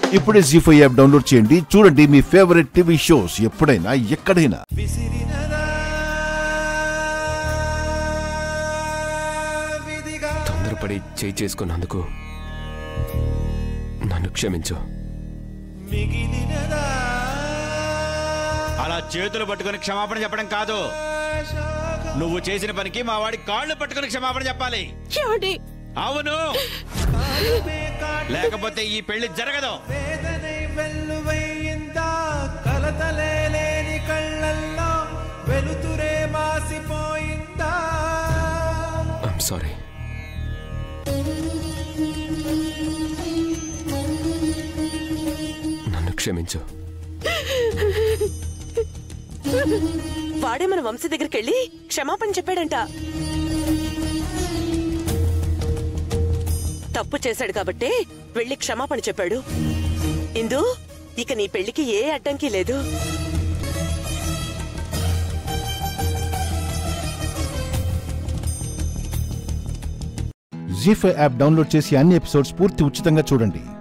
ఇప్పుడే G five app download చేయండి చూడండి మీ ఫేవరెట్ టీవీ షోస్ ఎప్పుడైనా ఎక్కడైనా తొందరపడి చేయి చేసుకున్నందుకు నన్ను క్షమించు అలా చేతులు పట్టుకొని క్షమాపణ చెప్పడం కాదు నువ్వు చేసిన పనికి మా వాడి కాళ్ళు పట్టుకొని క్షమాపణ చెప్పాలి ఏమండి అవును లేకపోతే ఈ పెళ్లి జరగదు వేదనై వెల్లువయ్యిందా కలతలే లేని కళ్ళల్లో వెలుతురే మాసిపోయిందా ఐమ్ సారీ నన్ను క్షమించు వాడే మన వంశీ దగ్గరికి వెళ్ళి క్షమాపణ చెప్పాడంట తప్పు చేశాడు కాబట్టే వెళ్ళి క్షమాపణ చెప్పాడు ఇందు ఇక నీ పెళ్లికి ఏ అడ్డంకి లేదు జీ ఫైవ్ యాప్ డౌన్లోడ్ చేసి అన్ని ఎపిసోడ్స్ పూర్తి ఉచితంగా చూడండి